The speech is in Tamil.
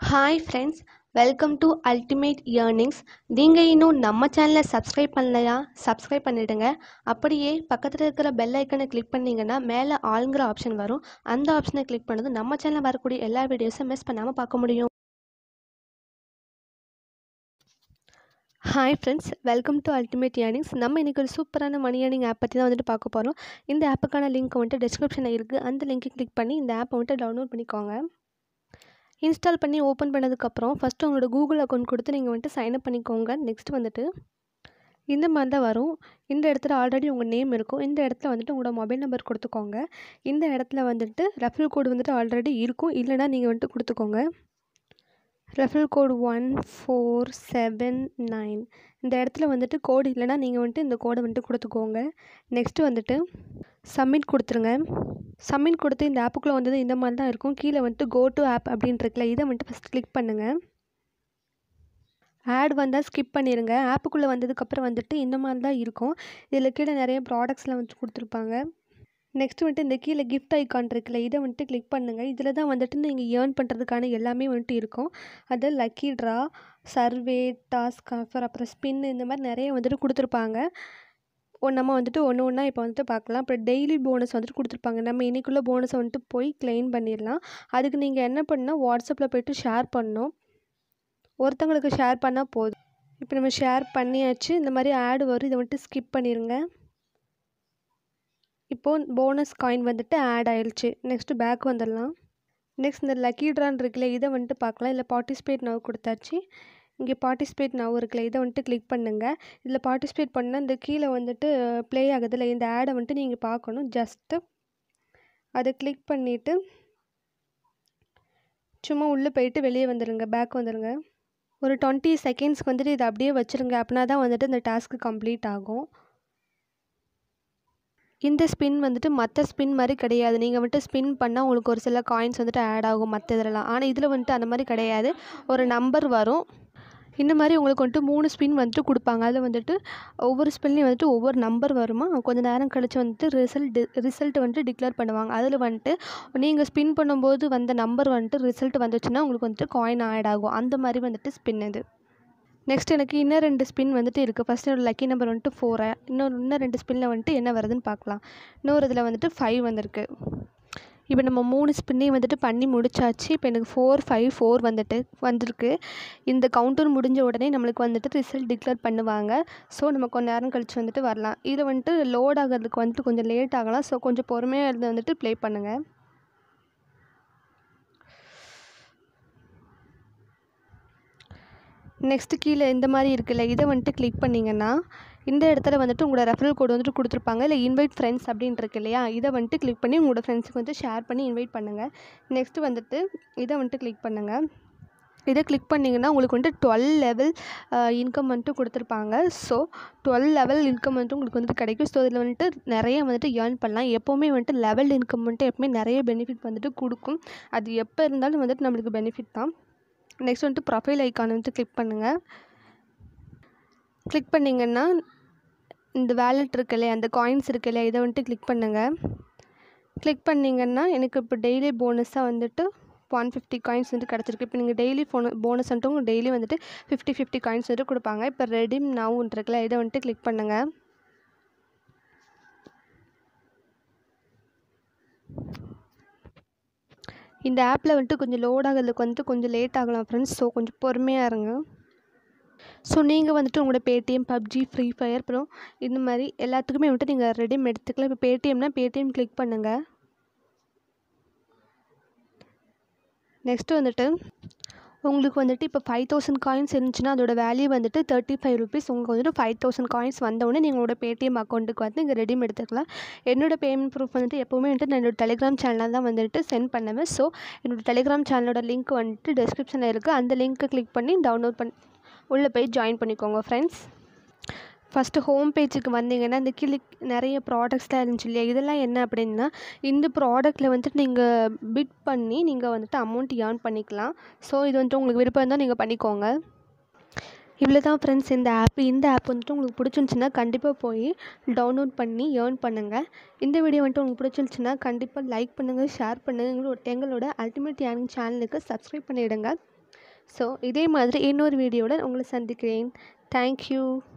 hi friends welcome to ultimate earnings நீங்கள் இன்னும் நம்ம சேனலை சப்ஸ்கிரைப் பண்ணலையா சப்ஸ்கிரைப் பண்ணிடுங்க அப்படியே பக்கத்தில் இருக்கிற பெல் ஐக்கனை கிளிக் பண்ணிங்கன்னா மேலே ஆளுங்கிற ஆப்ஷன் வரும் அந்த ஆப்ஷனை கிளிக் பண்ணது நம்ம சேனலில் வரக்கூடிய எல்லா வீடியோஸும் மிஸ் பண்ணாமல் பார்க்க முடியும் hi friends welcome to ultimate earnings நம்ம இன்றைக்கி ஒரு சூப்பரான மணி ஏர்னிங் ஆப் பற்றி தான் வந்துட்டு பார்க்க போகிறோம் இந்த ஆப்புக்கான லிங்க் வந்துட்டு டிஸ்கிரிப்ஷனில் இருக்குது அந்த லிங்க்கை கிளிக் பண்ணி இந்த ஆப்பை வந்துட்டு டவுன்லோட் பண்ணிக்கோங்க இன்ஸ்டால் பண்ணி ஓப்பன் பண்ணதுக்கப்புறம் ஃபஸ்ட்டு உங்களோட கூகுள் அக்கௌண்ட் கொடுத்து நீங்கள் வந்துட்டு சைன்அப் பண்ணிக்கோங்க நெக்ஸ்ட் வந்துட்டு இந்த மாதிரி தான் வரும் இந்த இடத்துல ஆல்ரெடி உங்கள் நேம் இருக்கும் இந்த இடத்துல வந்துட்டு உங்களோட மொபைல் நம்பர் கொடுத்துக்கோங்க இந்த இடத்துல வந்துட்டு ரெஃபரல் கோடு வந்துட்டு ஆல்ரெடி இருக்கும் இல்லைனா நீங்கள் வந்துட்டு கொடுத்துக்கோங்க referral code one four seven nine இந்த இடத்துல வந்துட்டு கோடு இல்லைனா நீங்கள் வந்துட்டு இந்த கோடை வந்துட்டு கொடுத்துக்கோங்க நெக்ஸ்ட்டு வந்துட்டு சப்மிட் கொடுத்துருங்க சப்மிட் கொடுத்து இந்த ஆப்புக்குள்ளே வந்தது இந்த மாதிரி தான் இருக்கும் கீழே வந்துட்டு கோ டு ஆப் அப்படின்னு இருக்குல்ல இதை வந்துட்டு ஃபஸ்ட் கிளிக் பண்ணுங்கள் ஆட் வந்தால் ஸ்கிப் பண்ணிடுங்க ஆப்புக்குள்ளே வந்ததுக்கப்புறம் வந்துட்டு இந்த மாதிரி தான் இருக்கும் இதில் கீழே நிறைய ப்ராடக்ட்ஸ்லாம் வந்துட்டு கொடுத்துருப்பாங்க நெக்ஸ்ட் வந்துட்டு இந்த கீழே கிஃப்ட் ஐக்கான் இருக்குல்ல இதை வந்துட்டு கிளிக் பண்ணுங்கள் இதில் தான் வந்துட்டு நீங்கள் ஏர்ன் பண்ணுறதுக்கான எல்லாமே வந்துட்டு இருக்கும் அது lucky draw survey task offer அப்புறம் ஸ்பின் இந்த மாதிரி நிறைய வந்துட்டு கொடுத்துருப்பாங்க ஒன்று நம்ம வந்துட்டு ஒன்று ஒன்றா இப்போ வந்துட்டு பார்க்கலாம் அப்புறம் டெய்லி போனஸ் வந்துட்டு கொடுத்துருப்பாங்க நம்ம இன்றைக்குள்ள போனஸை வந்துட்டு போய் கிளைம் பண்ணிடலாம் அதுக்கு நீங்கள் என்ன பண்ணால் வாட்ஸ்அப்பில் போய்ட்டு ஷேர் பண்ணணும் ஒருத்தங்களுக்கு ஷேர் பண்ணால் போதும் இப்போ நம்ம ஷேர் பண்ணியாச்சு இந்த மாதிரி ஆடு வரும் இதை வந்துட்டு ஸ்கிப் பண்ணிடுங்க இப்போது போனஸ் காயின் வந்துட்டு ஆட் ஆயிடுச்சு நெக்ஸ்ட்டு பேக் வந்துடலாம் நெக்ஸ்ட் இந்த லக்கி ட்ரான் இருக்குல்ல இதை வந்துட்டு பார்க்கலாம் இல்லை பார்ட்டிசிபேட் நவ் கொடுத்தாச்சு இங்கே பார்ட்டிசிபேட் நவ் இருக்குல்ல இதை வந்துட்டு கிளிக் பண்ணுங்கள் இதில் பார்ட்டிசிபேட் பண்ணால் இந்த கீழே வந்துட்டு ப்ளே ஆகுதுல்ல இந்த ஆடை வந்துட்டு நீங்கள் பார்க்கணும் ஜஸ்ட்டு அதை கிளிக் பண்ணிவிட்டு சும்மா உள்ளே போயிட்டு வெளியே வந்துடுங்க பேக் வந்துடுங்க ஒரு டுவெண்ட்டி செகண்ட்ஸ்க்கு வந்துட்டு இதை அப்படியே வச்சுருங்க அப்படின்னா தான் வந்துட்டு இந்த டாஸ்க்கு கம்ப்ளீட் ஆகும் இந்த ஸ்பின் வந்துட்டு மற்ற ஸ்பின் மாதிரி கிடையாது நீங்கள் வந்துட்டு ஸ்பின் பண்ணால் உங்களுக்கு ஒரு சில காயின்ஸ் வந்துட்டு ஆட் ஆகும் மற்ற இதிலலாம் ஆனால் இதில் வந்துட்டு அந்த மாதிரி கிடையாது ஒரு நம்பர் வரும் இந்த மாதிரி உங்களுக்கு வந்துட்டு மூணு ஸ்பின் வந்துட்டு கொடுப்பாங்க அதில் வந்துட்டு ஒவ்வொரு ஸ்பின்லேயும் வந்துட்டு ஒவ்வொரு நம்பர் வருமா கொஞ்சம் நேரம் கழித்து வந்துட்டு ரிசல்ட் ரிசல்ட் வந்துட்டு டிக்ளேர் பண்ணுவாங்க அதில் வந்துட்டு நீங்கள் ஸ்பின் பண்ணும்போது வந்த நம்பர் வந்துட்டு ரிசல்ட் வந்துச்சுன்னா உங்களுக்கு வந்துட்டு காயின் ஆட் ஆகும் அந்த மாதிரி வந்துட்டு ஸ்பின் இது நெக்ஸ்ட் எனக்கு இன்னும் ரெண்டு ஸ்பின் வந்துட்டு இருக்குது ஃபஸ்ட் என்னோட லக்கி நம்பர் வந்துட்டு ஃபோரை இன்னொரு இன்னும் ரெண்டு ஸ்பின்னில் வந்துட்டு என்ன வருதுன்னு பார்க்கலாம் இன்னொரு இதில் வந்துட்டு ஃபைவ் வந்திருக்கு இப்போ நம்ம மூணு ஸ்பின்னையும் வந்துட்டு பண்ணி முடிச்சாச்சு இப்போ எனக்கு ஃபோர் ஃபைவ் ஃபோர் வந்துட்டு வந்திருக்கு இந்த கவுண்டர் முடிஞ்ச உடனே நம்மளுக்கு வந்துட்டு ரிசல்ட் டிக்ளேர் பண்ணுவாங்க ஸோ நம்ம கொஞ்ச நேரம் கழித்து வந்துட்டு வரலாம் இதில் வந்துட்டு லோட் ஆகிறதுக்கு வந்துட்டு கொஞ்சம் லேட் ஆகலாம் ஸோ கொஞ்சம் பொறுமையாக இருந்து வந்துட்டு ப்ளே பண்ணுங்கள் நெக்ஸ்ட்டு கீழே இந்த மாதிரி இருக்குல்ல இதை வந்துட்டு கிளிக் பண்ணிங்கன்னா இந்த இடத்துல வந்துட்டு உங்களோட ரெஃபரல் கோடு வந்துட்டு கொடுத்துருப்பாங்க இல்லை இன்வைட் ஃப்ரெண்ட்ஸ் அப்படின்னு இருக்கு இல்லையா இதை வந்துட்டு கிளிக் பண்ணி உங்களோட ஃப்ரெண்ட்ஸுக்கு வந்து ஷேர் பண்ணி இன்வைட் பண்ணுங்கள் நெக்ஸ்ட்டு வந்துட்டு இதை வந்துட்டு கிளிக் பண்ணுங்கள் இதை கிளிக் பண்ணிங்கன்னா உங்களுக்கு வந்துட்டு டுவெல் லெவல் இன்கம் வந்துட்டு கொடுத்துருப்பாங்க ஸோ டுவெல் லெவல் இன்கம் வந்துட்டு உங்களுக்கு வந்துட்டு கிடைக்கும் ஸோ இதில் வந்துட்டு நிறைய வந்துட்டு ஏர்ன் பண்ணலாம் எப்போவுமே வந்துட்டு லெவல் இன்கம் வந்துட்டு எப்பவுமே நிறைய பெனிஃபிட் வந்துட்டு கொடுக்கும் அது எப்போ இருந்தாலும் வந்துட்டு நம்மளுக்கு பெனிஃபிட் தான் நெக்ஸ்ட் வந்துட்டு ப்ரொஃபைல் ஐக்கான் வந்துட்டு கிளிக் பண்ணுங்கள் கிளிக் பண்ணிங்கன்னா இந்த வேலெட் இருக்கு இல்லையா அந்த காயின்ஸ் இருக்கு இல்லையா இதை வந்துட்டு கிளிக் பண்ணுங்கள் கிளிக் பண்ணிங்கன்னா எனக்கு இப்போ டெய்லி போனஸாக வந்துட்டு ஒன் ஃபிஃப்டி காயின்ஸ் வந்துட்டு கிடச்சிருக்கு இப்போ நீங்கள் டெய்லி ஃபோன போனஸ் வந்துட்டு உங்களுக்கு டெய்லி வந்துட்டு ஃபிஃப்டி ஃபிஃப்டி காயின்ஸ் வந்துட்டு கொடுப்பாங்க இப்போ ரெடிம் நவுன் இருக்குல்ல இதை வந்துட்டு கிளிக் பண்ணுங்கள் இந்த ஆப்பில் வந்துட்டு கொஞ்சம் லோட் ஆகிறதுக்கு வந்துட்டு கொஞ்சம் லேட் ஆகலாம் ஃப்ரெண்ட்ஸ் ஸோ கொஞ்சம் பொறுமையாக இருங்க ஸோ நீங்கள் வந்துட்டு உங்களோட பேடிஎம் பப்ஜி ஃப்ரீ ஃபயர் அப்புறம் இந்த மாதிரி எல்லாத்துக்குமே வந்துட்டு நீங்கள் ரெடிம் எடுத்துக்கலாம் இப்போ பேடிஎம்னா பேடிஎம் கிளிக் பண்ணுங்கள் நெக்ஸ்ட்டு வந்துட்டு உங்களுக்கு வந்துட்டு இப்போ ஃபைவ் தௌசண்ட் காயின்ஸ் இருந்துச்சுன்னா அதோட வேல்யூ வந்துட்டு தேர்ட்டி ஃபைவ் ருபீஸ் உங்களுக்கு வந்துட்டு ஃபைவ் தௌசண்ட் காயின்ஸ் வந்தவுடனே நீங்களோட பேடிஎம் அக்கௌண்ட்டுக்கு வந்து நீங்கள் ரெடிம் எடுத்துக்கலாம் என்னோட பேமெண்ட் ப்ரூஃப் வந்துட்டு எப்போவுமே வந்துட்டு நான் என்னோட டெலிகிராம் சேனலில் தான் வந்துட்டு சென்ட் பண்ணுவேன் ஸோ என்னோட டெலிகிராம் சேனலோட லிங்க் வந்துட்டு டிஸ்கிரிப்ஷனில் இருக்குது அந்த லிங்க்கை கிளிக் பண்ணி டவுன்லோட் பண்ணி உள்ளே போய் ஜாயின் பண்ணிக்கோங்க ஃப்ரெண்ட்ஸ் ஃபஸ்ட்டு ஹோம் பேஜுக்கு வந்தீங்கன்னா இந்த கீழே நிறைய ப்ராடக்ட்ஸ்லாம் இருந்துச்சு இல்லையா இதெல்லாம் என்ன அப்படின்னா இந்த ப்ராடக்ட்டில் வந்துட்டு நீங்கள் பிட் பண்ணி நீங்கள் வந்துட்டு அமௌண்ட் ஏர்ன் பண்ணிக்கலாம் ஸோ இது வந்துட்டு உங்களுக்கு விருப்பம் இருந்தால் நீங்கள் பண்ணிக்கோங்க இவ்வளோ தான் ஃப்ரெண்ட்ஸ் இந்த ஆப் இந்த ஆப் வந்துட்டு உங்களுக்கு பிடிச்சிருந்துச்சின்னா கண்டிப்பாக போய் டவுன்லோட் பண்ணி ஏர்ன் பண்ணுங்கள் இந்த வீடியோ வந்துட்டு உங்களுக்கு பிடிச்சிருந்துச்சின்னா கண்டிப்பாக லைக் பண்ணுங்கள் ஷேர் பண்ணுங்கள் எங்களோட எங்களோட அல்டிமேட் ஏர்னிங் சேனலுக்கு சப்ஸ்கிரைப் பண்ணிவிடுங்க ஸோ இதே மாதிரி இன்னொரு வீடியோவில் உங்களை சந்திக்கிறேன் தேங்க்யூ